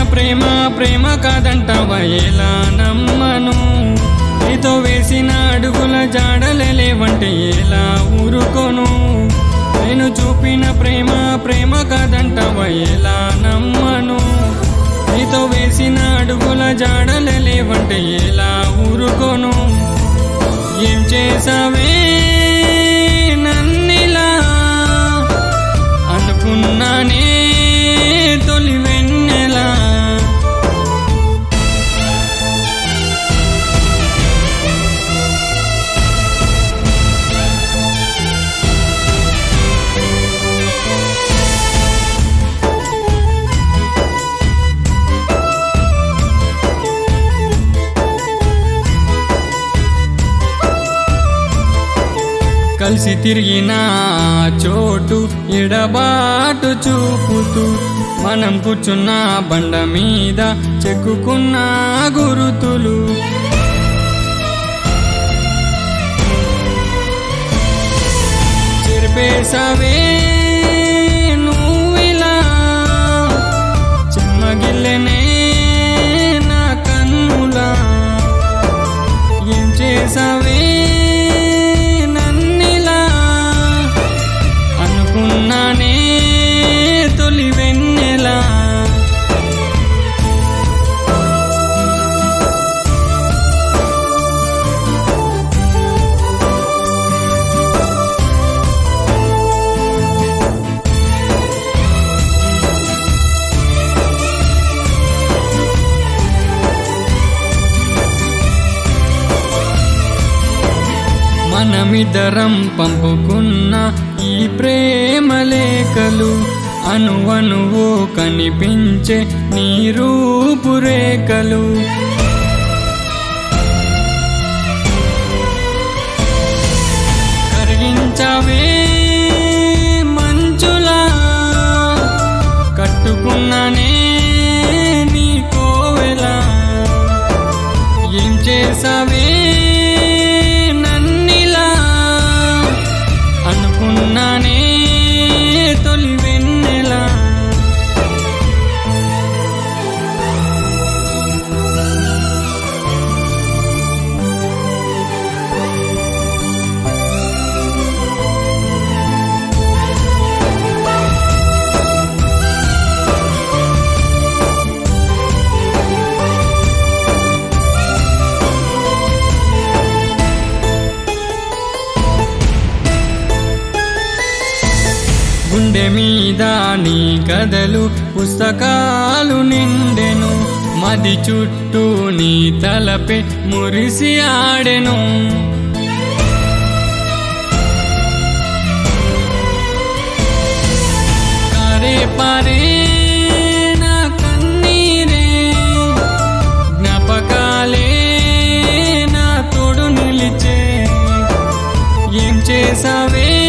ప్రేమ ప్రేమ కాదంటావా ఎలా నమ్మను నీతో వేసిన అడుగుల జాడలే లేవంటే ఎలా ఊరుకోను నేను చూపిన ప్రేమ ప్రేమ కాదంటావా ఎలా నమ్మను నీతో వేసిన అడుగుల జాడలే లేవంటే ఎలా ఊరుకోను ఏం చేసావే నన్నిలా అనుకున్నానే తొలి వెన్నెలా కలిసి తిరిగిన చోటు ఎడబాటు చూపుతూ మనం కూర్చున్న బండ మీద చెక్కుకున్న గురుతులు చెరిపేసావే నువ్విలా చెమ్మగిల్లెనే నా కన్నులా ఏం చేసావే నన్నిలా అనుకున్నానే తొలి వెన్నెలా మనమిద్దరం పంపుకున్న ఈ ప్రేమ లేఖలు అనువనువు కనిపించే నీ రూపురేఖలు కరిగించవే మంచులా కట్టుకున్నానే నీ కోవెలా ఏం చేసావే నన్నిలా అనుకున్నానే తొలి వెన్నెలా గుండె మీద నీ కథలు పుస్తకాలు నిండెను మది చుట్టూ నీ తలపే మురిసి ఆడెను కారే పారే నా కన్నీరే జ్ఞాపకాలే నా తోడు నిలిచే ఏం చేసావే